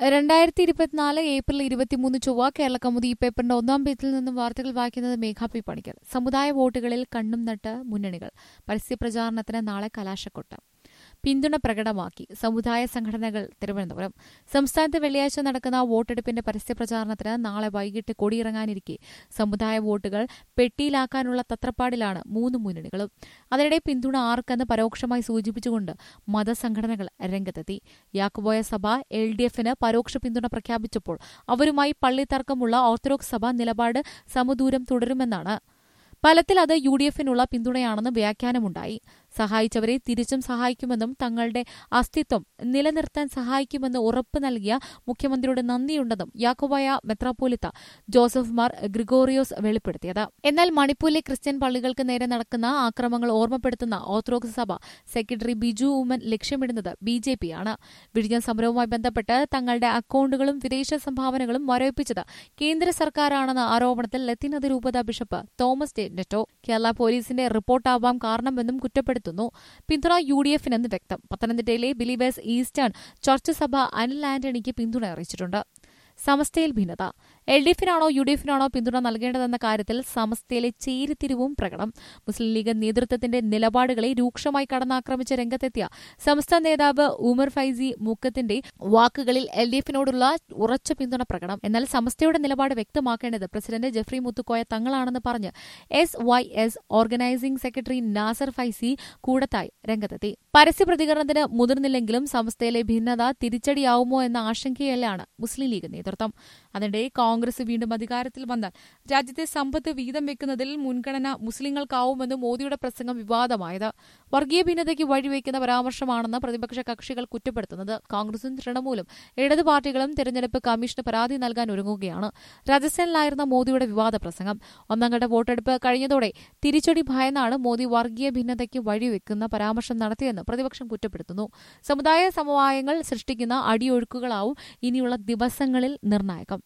രണ്ടായിരത്തി ഇരുപത്തിനാല് ഏപ്രിൽ ഇരുപത്തിമൂന്ന് ചൊവ്വ കേരള കൗമുദി ഈ പേപ്പറിന്റെ ഒന്നാം പേജിൽ നിന്നും വാർത്തകൾ വായിക്കുന്നത് മേഘാ പി പണിക്കർ സമുദായ വോട്ടുകളിൽ കണ്ണും നട്ട് മുന്നണികൾ പരസ്യപ്രചാരണത്തിന് നാളെ കലാശക്കൊട്ട് പിന്തുണ പ്രകടമാക്കി സമുദായ സംഘടനകൾ തിരുവനന്തപുരം സംസ്ഥാനത്ത് വെള്ളിയാഴ്ച നടക്കുന്ന വോട്ടെടുപ്പിന്റെ പരസ്യപ്രചാരണത്തിന് നാളെ വൈകിട്ട് കൊടിയിറങ്ങാനിരിക്കെ സമുദായ വോട്ടുകൾ പെട്ടിയിലാക്കാനുള്ള തത്രപ്പാടിലാണ് മൂന്ന് മുന്നണികളും അതിനിടെ പിന്തുണ ആർക്കെന്ന് പരോക്ഷമായി സൂചിപ്പിച്ചുകൊണ്ട് മതസംഘടനകൾ രംഗത്തെത്തി യാക്കോബോയ സഭ എൽ ഡി എഫിന് പരോക്ഷ പിന്തുണ പ്രഖ്യാപിച്ചപ്പോൾ അവരുമായി പള്ളിത്തർക്കമുള്ള ഓർത്തഡോക്സ് സഭ നിലപാട് സമദൂരം തുടരുമെന്നാണ് ഫലത്തിൽ അത് യു ഡി എഫിനുള്ള പിന്തുണയാണെന്ന് വ്യാഖ്യാനമുണ്ടായി സഹായിച്ചവരെ തിരിച്ചും സഹായിക്കുമെന്നും തങ്ങളുടെ അസ്തിത്വം നിലനിർത്താൻ സഹായിക്കുമെന്ന് ഉറപ്പ് നൽകിയ മുഖ്യമന്ത്രിയുടെ നന്ദിയുണ്ടെന്നും യാക്കോബായ മെത്രാപ്പോലിത്ത ജോസഫ് മാർ ഗ്രിഗോറിയോസ് വെളിപ്പെടുത്തിയത് എന്നാൽ മണിപ്പൂരിലെ ക്രിസ്ത്യൻ പള്ളികൾക്ക് നേരെ നടക്കുന്ന ആക്രമങ്ങൾ ഓർമ്മപ്പെടുത്തുന്ന ഓർത്തഡോക്സ് സഭ സെക്രട്ടറി ബിജു ഉമ്മൻ ലക്ഷ്യമിടുന്നത് ബി ജെ പിയാണ് വിഴിഞ്ഞ സമരവുമായി ബന്ധപ്പെട്ട് തങ്ങളുടെ അക്കൌണ്ടുകളും വിദേശ സംഭാവനകളും മരവിപ്പിച്ചത് കേന്ദ്ര സർക്കാരാണെന്ന ആരോപണത്തിൽ ലത്തീൻ അതിരൂപത ബിഷപ്പ് തോമസ് ജെ നെറ്റോ കേരള പോലീസിന്റെ റിപ്പോർട്ടാവാം കാരണമെന്നും കുറ്റപ്പെടുത്തുന്നു പിന്തുണ യു ഡി എഫിനെന്ന് വ്യക്തം പത്തനംതിട്ടയിലെ ബിലീവേഴ്സ് ഈസ്റ്റേൺ ചർച്ച് സഭ അനിൽ ആന്റണിക്ക് പിന്തുണ അറിയിച്ചിട്ടുണ്ട് സമസ്തയിൽ ഭിന്നത എൽ ഡി എഫിനാണോ യു ഡി എഫിനാണോ പിന്തുണ നൽകേണ്ടതെന്ന കാര്യത്തിൽ സമസ്തയിലെ ചേരിതിരിവും പ്രകടനം മുസ്ലിം ലീഗ് നേതൃത്വത്തിന്റെ നിലപാടുകളെ രൂക്ഷമായി കടന്നാക്രമിച്ച രംഗത്തെത്തിയ സംസ്ഥാന നേതാവ് ഉമർ ഫൈസി മുക്കത്തിന്റെ വാക്കുകളിൽ എൽ ഡി എഫിനോടുള്ള ഉറച്ച പിന്തുണ പ്രകടനം എന്നാൽ സമസ്തയുടെ നിലപാട് വ്യക്തമാക്കേണ്ടത് പ്രസിഡന്റ് ജെഫ്രി മുത്തുക്കോയ തങ്ങളാണെന്ന് പറഞ്ഞ് S Y S organising secretary Nasar Faizy Koodathai രംഗത്തെത്തി പരസ്യ പ്രതികരണത്തിന് മുതിർന്നില്ലെങ്കിലും സംസ്ഥയിലെ ഭിന്നത തിരിച്ചടിയാവുമോ എന്ന ആശങ്കയിലാണ് മുസ്ലിം ലീഗ് നേതൃത്വം അതിനിടെ കോൺഗ്രസ് വീണ്ടും അധികാരത്തിൽ വന്നാൽ രാജ്യത്തെ സമ്പത്ത് വീതം വെക്കുന്നതിൽ മുൻഗണന മുസ്ലിങ്ങൾക്കാവുമെന്ന് മോദിയുടെ പ്രസംഗം വിവാദമായത് വർഗീയ ഭിന്നതയ്ക്ക് വഴിവെക്കുന്ന പരാമർശമാണെന്ന് പ്രതിപക്ഷ കക്ഷികൾ കുറ്റപ്പെടുത്തുന്നത് കോൺഗ്രസും തൃണമൂലും ഇടതു പാർട്ടികളും തെരഞ്ഞെടുപ്പ് കമ്മീഷന് പരാതി നൽകാൻ ഒരുങ്ങുകയാണ് രാജസ്ഥാനിലായിരുന്ന മോദിയുടെ വിവാദ പ്രസംഗം ഒന്നാം ഘട്ട വോട്ടെടുപ്പ് കഴിഞ്ഞതോടെ തിരിച്ചടി ഭയന്നാണ് മോദി വർഗീയ ഭിന്നതയ്ക്ക് വഴിവെക്കുന്ന പരാമർശം നടത്തിയെന്ന് പ്രതിപക്ഷം കുറ്റപ്പെടുത്തുന്നു സമുദായ സമവായങ്ങൾ സൃഷ്ടിക്കുന്ന അടിയൊഴുക്കുകളാവും ഇനിയുള്ള ദിവസങ്ങളിൽ നിർണായകം